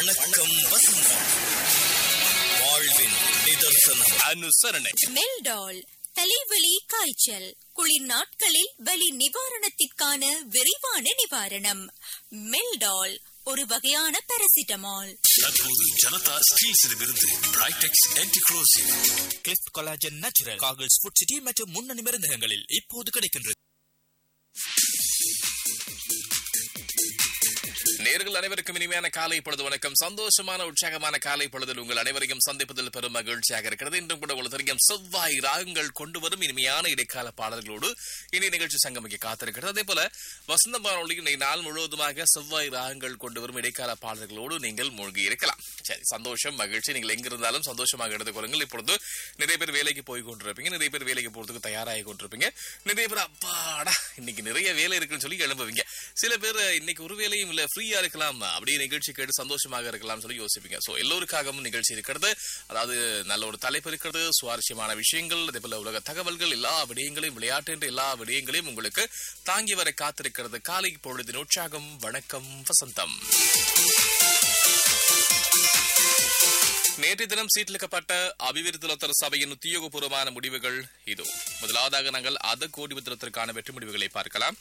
வணக்கம் வசந்தம் வாழ்வின் நிதர்சனம் அனுசரணை மெல்டால் தலைவலி காய்ச்சல் குளிர் நாட்களில் வலி நிவாரணத்திற்கான விரைவான நிவாரணம் மெல்டால் ஒரு வகையான பாராசிட்டமால் தற்போது ஜனதா ஸ்டீல்ஸிடமிருந்து பிரைடெக்ஸ் ஆன்டிக்ளோசிவ் கிளிஃப்ட் கொலாஜன் நேச்சுரல் காகிள்ஸ் ஃபுட் சிட்டி மற்றும் முன்னணி மருந்தகங்களில் இப்போது கிடைக்கின்றது நேர்கள் அனைவருக்கும் இனிமையான காலை பொழுது வணக்கம் சந்தோஷமான உற்சாகமான காலை பொழுதில் உங்கள் அனைவரையும் சந்திப்பதில் பெரும் மகிழ்ச்சியாக இருக்கிறது இன்றும் கூட உங்களுக்கு தெரியும் செவ்வாய் ராகங்கள் கொண்டு வரும் இனிமையான இடைக்கால பாடல்களோடு இனி நிகழ்ச்சி சங்கமிக்க காத்திருக்கிறது அதே போல வசந்த வானொலி இன்னை நாள் முழுவதுமாக செவ்வாய் ராகங்கள் கொண்டு வரும் இடைக்கால பாடல்களோடு நீங்கள் மூழ்கி இருக்கலாம் சரி சந்தோஷம் மகிழ்ச்சி நீங்கள் எங்கிருந்தாலும் சந்தோஷமாக எடுத்துக்கொள்ளுங்கள் இப்பொழுது நிறைய பேர் வேலைக்கு போய் கொண்டிருப்பீங்க நிறைய பேர் வேலைக்கு போறதுக்கு தயாராகி கொண்டிருப்பீங்க நிறைய பேர் அப்பாடா இன்னைக்கு நிறைய வேலை இருக்குன்னு சொல்லி எழும்புவீங்க சில பேர் இன்னைக்கு ஒரு வேலையும் இல்ல ஃப்ரீயா இருக்கலாம் அப்படியே நிகழ்ச்சி கேட்டு சந்தோஷமாக இருக்கலாம் சொல்லி யோசிப்பீங்க சோ எல்லோருக்காகவும் நிகழ்ச்சி இருக்கிறது அதாவது நல்ல ஒரு தலைப்பு இருக்கிறது சுவாரஸ்யமான விஷயங்கள் அதே போல உலக தகவல்கள் எல்லா விடயங்களையும் விளையாட்டு என்ற எல்லா விடயங்களையும் உங்களுக்கு தாங்கி வர காத்திருக்கிறது காலை பொழுதின் உற்சாகம் வணக்கம் வசந்தம் நேற்றைய தினம் சீட்டிலிக்கப்பட்ட அபிவிருத்தலத்தர் சபையின் உத்தியோகபூர்வமான முடிவுகள் இதோ முதலாவதாக நாங்கள் அத கோடிபத்திரத்திற்கான வெற்றி முடிவுகளை பார்க்கலாம்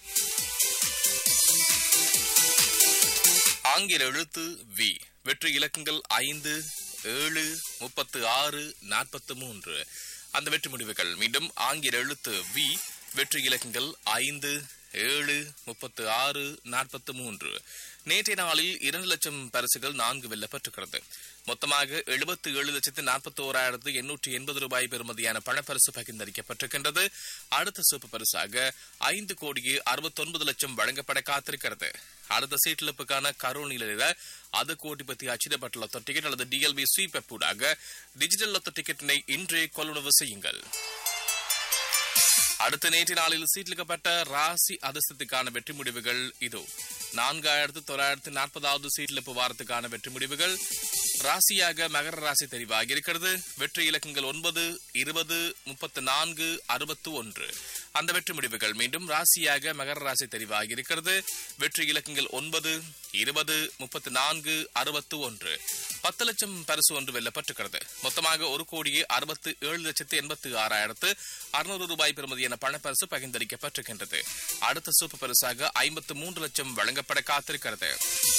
ஆங்கில எழுத்து வி வெற்றி இலக்கங்கள் ஐந்து ஏழு முப்பத்து ஆறு நாற்பத்து மூன்று அந்த வெற்றி முடிவுகள் மீண்டும் ஆங்கில எழுத்து வி வெற்றி இலக்கங்கள் ஐந்து ஏழு முப்பத்து ஆறு நாற்பத்து மூன்று நேற்றைய நாளில் இரண்டு லட்சம் பரிசுகள் நான்கு வெல்லப்பட்டிருக்கிறது மொத்தமாக எழுபத்து ஏழு லட்சத்து நாற்பத்தி ஓராயிரத்து எண்ணூற்றி எண்பது ரூபாய் பெறுமதியான பணப்பரிசு பகிர்ந்தளிக்கப்பட்டிருக்கின்றது அடுத்த சிவப்பு பரிசாக ஐந்து கோடியே அறுபத்தொன்பது லட்சம் வழங்கப்பட காத்திருக்கிறது அடுத்த சீட்டிழப்புக்கான கரோல் நிலையில அது கோடி பத்தி அச்சிடப்பட்ட லொத்த டிக்கெட் அல்லது டிஎல்பி ஸ்வீப் ஊடாக டிஜிட்டல் லொத்த டிக்கெட்டினை இன்றே கொள்ளுணர்வு செய்யுங்கள் அடுத்த நேற்று நாளில் சீட்டிலிக்கப்பட்ட ராசி அதிர்ஷ்டத்துக்கான வெற்றி முடிவுகள் இதோ நான்காயிரத்து தொள்ளாயிரத்து நாற்பதாவது சீட்டிலிப்பு வாரத்துக்கான வெற்றி முடிவுகள் ராசியாக மகர ராசி தெரிவாகி இருக்கிறது வெற்றி இலக்கங்கள் ஒன்பது இருபது முப்பத்து நான்கு அறுபத்து ஒன்று அந்த வெற்றி முடிவுகள் மீண்டும் ராசியாக மகர ராசி தெரிவாகி இருக்கிறது வெற்றி இலக்கங்கள் ஒன்பது இருபது முப்பத்து நான்கு அறுபத்து ஒன்று பத்து லட்சம் பரிசு ஒன்று வெல்லப்பட்டிருக்கிறது மொத்தமாக ஒரு கோடியே அறுபத்து ஏழு லட்சத்து எண்பத்து ஆறாயிரத்து அறுநூறு ரூபாய் பெறுமதியான பணப்பரிசு பகிர்ந்தளிக்கப்பட்டிருக்கின்றது அடுத்த சூப்பர் பரிசாக ஐம்பத்து மூன்று லட்சம் வழங்கப்பட காத்திருக்கிறது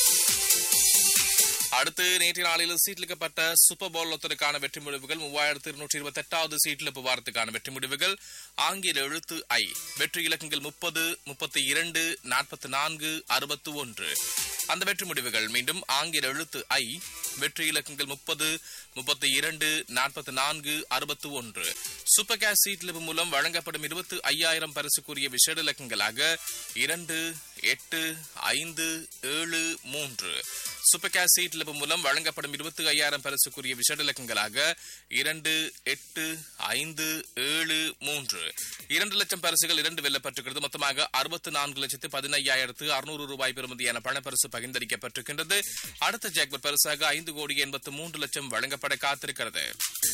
அடுத்து நேற்று நாளில் சீட்லிக்கப்பட்ட சூப்பர் போல் ஒத்தருக்கான வெற்றி முடிவுகள் மூவாயிரத்து இருநூற்றி இருபத்தி எட்டாவது சீட்டில் வாரத்துக்கான வெற்றி முடிவுகள் ஆங்கில எழுத்து ஐ வெற்றி இலக்கங்கள் முப்பது முப்பத்தி இரண்டு நாற்பத்தி நான்கு அறுபத்து ஒன்று அந்த வெற்றி முடிவுகள் மீண்டும் ஆங்கில எழுத்து ஐ வெற்றி இலக்கங்கள் முப்பது முப்பத்தி இரண்டு நாற்பத்தி நான்கு அறுபத்து ஒன்று சூப்பர் கேஸ் சீட்லிப்பு மூலம் வழங்கப்படும் இருபத்தி ஐயாயிரம் பரிசுக்குரிய விஷேட இலக்கங்களாக இரண்டு எட்டு ஐந்து ஏழு மூன்று சூப்பர் கேஸ் சீட்லிப்பு மூலம் வழங்கப்படும் இருபத்தி ஐயாயிரம் பரிசுக்குரிய விஷேட இலக்கங்களாக இரண்டு எட்டு ஐந்து ஏழு மூன்று இரண்டு லட்சம் பரிசுகள் இரண்டு வெல்லப்பட்டிருக்கிறது மொத்தமாக அறுபத்தி நான்கு லட்சத்து பதினையாயிரத்து அறுநூறு ரூபாய் பெறுமதியான பணப்பரிசு பகிர்ந்தளிக்கப்பட்டிருக்கின்றது அடுத்த ஜாக்பர் பரிசாக ஐந்து கோடி எண்பத்து மூன்று லட்சம் வழங்கப்பட காத்திருக்கிறது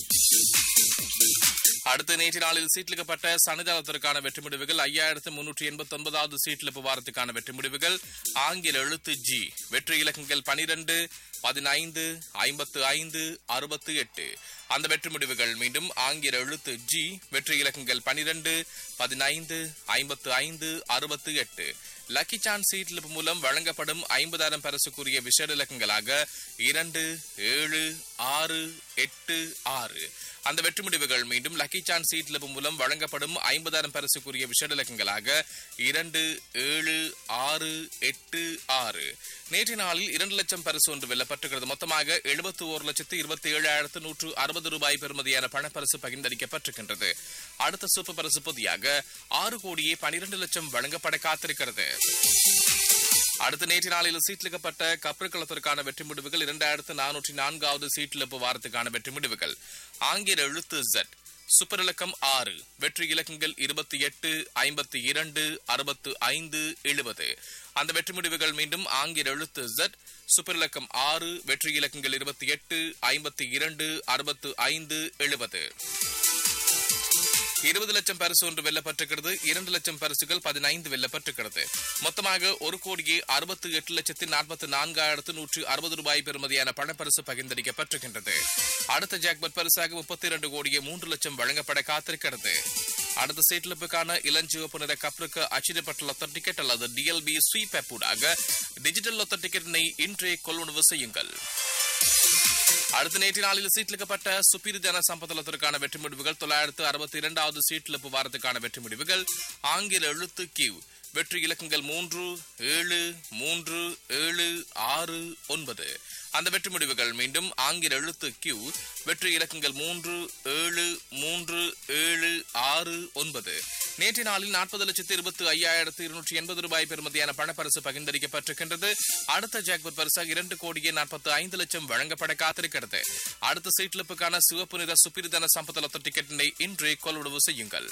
அடுத்த நேற்று நாளில் சீட்லிக்கப்பட்ட சனிதானத்திற்கான வெற்றி முடிவுகள் ஐயாயிரத்து முன்னூற்றி எண்பத்தி ஒன்பதாவது சீட்லிப்பு வாரத்துக்கான வெற்றி முடிவுகள் ஆங்கில எழுத்து ஜி வெற்றி இலக்கங்கள் பனிரெண்டு பதினைந்து ஐம்பத்து ஐந்து அறுபத்து எட்டு அந்த வெற்றி முடிவுகள் மீண்டும் ஆங்கில எழுத்து ஜி வெற்றி இலக்கங்கள் பனிரெண்டு பதினைந்து ஐம்பத்து ஐந்து அறுபத்து எட்டு லக்கி சான்ஸ் சீட்லிப்பு மூலம் வழங்கப்படும் ஐம்பதாயிரம் பரிசுக்குரிய விஷேட இலக்கங்களாக இரண்டு ஏழு ஆறு எட்டு ஆறு அந்த வெற்றி முடிவுகள் மீண்டும் லக்கி சான்ஸ் சீட்லிப்பு மூலம் வழங்கப்படும் ஐம்பதாயிரம் பரிசுக்குரிய விஷேட இலக்கங்களாக இரண்டு ஏழு ஆறு எட்டு ஆறு நேற்று நாளில் இரண்டு லட்சம் பரிசு ஒன்று வெல்லப்பட்டிருக்கிறது மொத்தமாக எழுபத்தி ஒரு லட்சத்து இருபத்தி ஏழாயிரத்து நூற்று அறுபது ரூபாய் பெறுமதியான பணப்பரிசு பகிர்ந்தளிக்கப்பட்டிருக்கின்றது அடுத்த சூப்பர் பரிசு பொதியாக ஆறு கோடியே பனிரெண்டு லட்சம் வழங்கப்பட காத்திருக்கிறது அடுத்த நேற்று நாளில் சீட்லிக்கப்பட்ட கப்பற்களத்திற்கான வெற்றி முடிவுகள் இரண்டாயிரத்து நானூற்றி நான்காவது சீட்டிழப்பு வாரத்துக்கான வெற்றி முடிவுகள் ஆங்கில எழுத்து ஜெட் சூப்பர் இலக்கம் ஆறு வெற்றி இலக்கங்கள் இருபத்தி எட்டு ஐம்பத்தி இரண்டு அறுபத்து ஐந்து எழுபது அந்த வெற்றி முடிவுகள் மீண்டும் ஆங்கில எழுத்து ஜெட் சூப்பர் இலக்கம் ஆறு வெற்றி இலக்கங்கள் இருபத்தி எட்டு ஐம்பத்தி இரண்டு அறுபத்து ஐந்து எழுபது இருபது லட்சம் பரிசு ஒன்று வெல்லப்பட்டிருக்கிறது இரண்டு லட்சம் பரிசுகள் பதினைந்து வெல்லப்பட்டிருக்கிறது மொத்தமாக ஒரு கோடியே அறுபத்தி எட்டு லட்சத்தி நாற்பத்தி நான்காயிரத்து நூற்று அறுபது ரூபாய் பெறுமதியான பணப்பரிசு பகிர்ந்தளிக்கப்பட்டிருக்கின்றது அடுத்த ஜாக்பட் பரிசாக முப்பத்தி இரண்டு கோடியே மூன்று லட்சம் வழங்கப்பட காத்திருக்கிறது அடுத்த சீட்லிப்புக்கான இளஞ்சிவப்பு நிற கப்ருக்கு அச்சிடப்பட்ட லொத்த டிக்கெட் அல்லது டிஎல்பி ஸ்வீப் ஊடாக டிஜிட்டல் லொத்த டிக்கெட்டினை இன்றே கொள்வனவு செய்யுங்கள் அடுத்த நேற்று நாளில் சீட்லிக்கப்பட்ட சுப்பீர் ஜன சம்பதத்திற்கான வெற்றி முடிவுகள் தொள்ளாயிரத்து அறுபத்தி இரண்டாவது சீட்லிப்பு வாரத்துக்கான வெற்றி முடிவுகள் ஆங்கில எழுத்து கியூ வெற்றி இலக்கங்கள் மூன்று ஏழு மூன்று ஏழு ஆறு ஒன்பது அந்த வெற்றி முடிவுகள் மீண்டும் ஆங்கில எழுத்து கியூ வெற்றி இலக்கங்கள் மூன்று ஏழு மூன்று ஏழு ஆறு ஒன்பது நேற்று நாளில் நாற்பது லட்சத்து இருபத்தி ஐயாயிரத்து இருநூற்றி எண்பது ரூபாய் பெறுமதியான பணப்பரிசு பகிர்ந்தளிக்கப்பட்டிருக்கின்றது அடுத்த ஜாக்பட் பரிசாக இரண்டு கோடியே நாற்பத்தி ஐந்து லட்சம் வழங்கப்பட காத்திருக்கிறது அடுத்த சீட்லிப்புக்கான சிவப்பு நிற சுப்பிரிதன சம்பத்தலத்த டிக்கெட்டினை இன்றே கொள்வனவு செய்யுங்கள்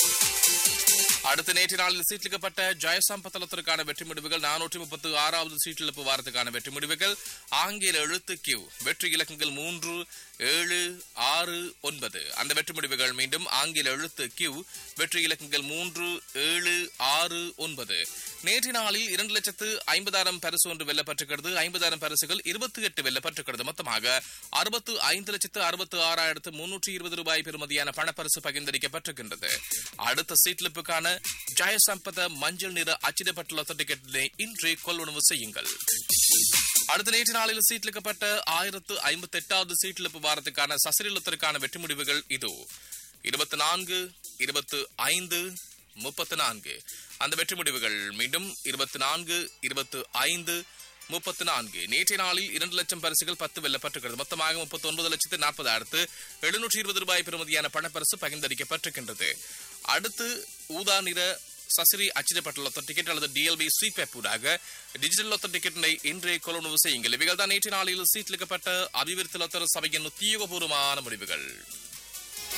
அடுத்த நேற்று நாளில் சீட்லிக்கப்பட்ட ஜெயசம்பத்தலத்திற்கான வெற்றி முடிவுகள் நானூற்றி முப்பத்தி ஆறாவது சீட்டிழப்பு வாரத்துக்கான வெற்றி முடிவுகள் ஆங்கில எழுத்து கியூ வெற்றி இலக்கங்கள் மூன்று ஏழு ஆறு ஒன்பது அந்த வெற்றி முடிவுகள் மீண்டும் ஆங்கில எழுத்து கியூ வெற்றி இலக்கங்கள் மூன்று ஏழு ஆறு ஒன்பது நேற்று நாளில் இரண்டு லட்சத்து ஐம்பதாயிரம் பரிசு ஒன்று வெல்லப்பட்டிருக்கிறது ஐம்பதாயிரம் பரிசுகள் இருபத்தி எட்டு வெல்லப்பட்டிருக்கிறது மொத்தமாக அறுபத்து ஐந்து லட்சத்து அறுபத்து ஆறாயிரத்து முன்னூற்றி இருபது ரூபாய் பெறுமதியான பணப்பரிசு பகிர்ந்தளிக்கப்பட்டிருக்கின்றது அடுத்த சீட்லிப்புக்கான ஜெயசம்பத மஞ்சள் நிற அச்சிடப்பட்டுள்ள டிக்கெட்டினை இன்றே கொள்வனவு செய்யுங்கள் அடுத்த நேற்று நாளில் சீட்லிக்கப்பட்ட ஆயிரத்து ஐம்பத்தி எட்டாவது சீட்லிப்பு வாரத்துக்கான சசிரீலத்திற்கான வெற்றி முடிவுகள் இதோ இருபத்தி நான்கு இருபத்து ஐந்து முப்பத்து நான்கு அந்த வெற்றி முடிவுகள் மீண்டும் இருபத்தி நான்கு இருபத்து ஐந்து முப்பத்து நான்கு நேற்றைய நாளில் இரண்டு லட்சம் பரிசுகள் பத்து வெல்லப்பட்டிருக்கிறது மொத்தமாக முப்பத்தி ஒன்பது லட்சத்து நாற்பதாயிரத்து எழுநூற்றி இருபது ரூபாய் பெறுமதியான பணப்பரிசு பகிர்ந்தளிக்கப்பட்டிருக்கின்றது அடுத்து ஊதா நிற சசிரி அச்சிடப்பட்டுள்ள லொத்த டிக்கெட் அல்லது டிஎல்பி ஸ்வீப் ஊடாக டிஜிட்டல் லொத்த டிக்கெட்டினை இன்றே கொள்வனவு செய்யுங்கள் இவைகள் தான் நேற்று நாளில் சீட்லிக்கப்பட்ட அபிவிருத்தி லொத்தர சபையின் உத்தியோகபூர்வமான முடிவுகள்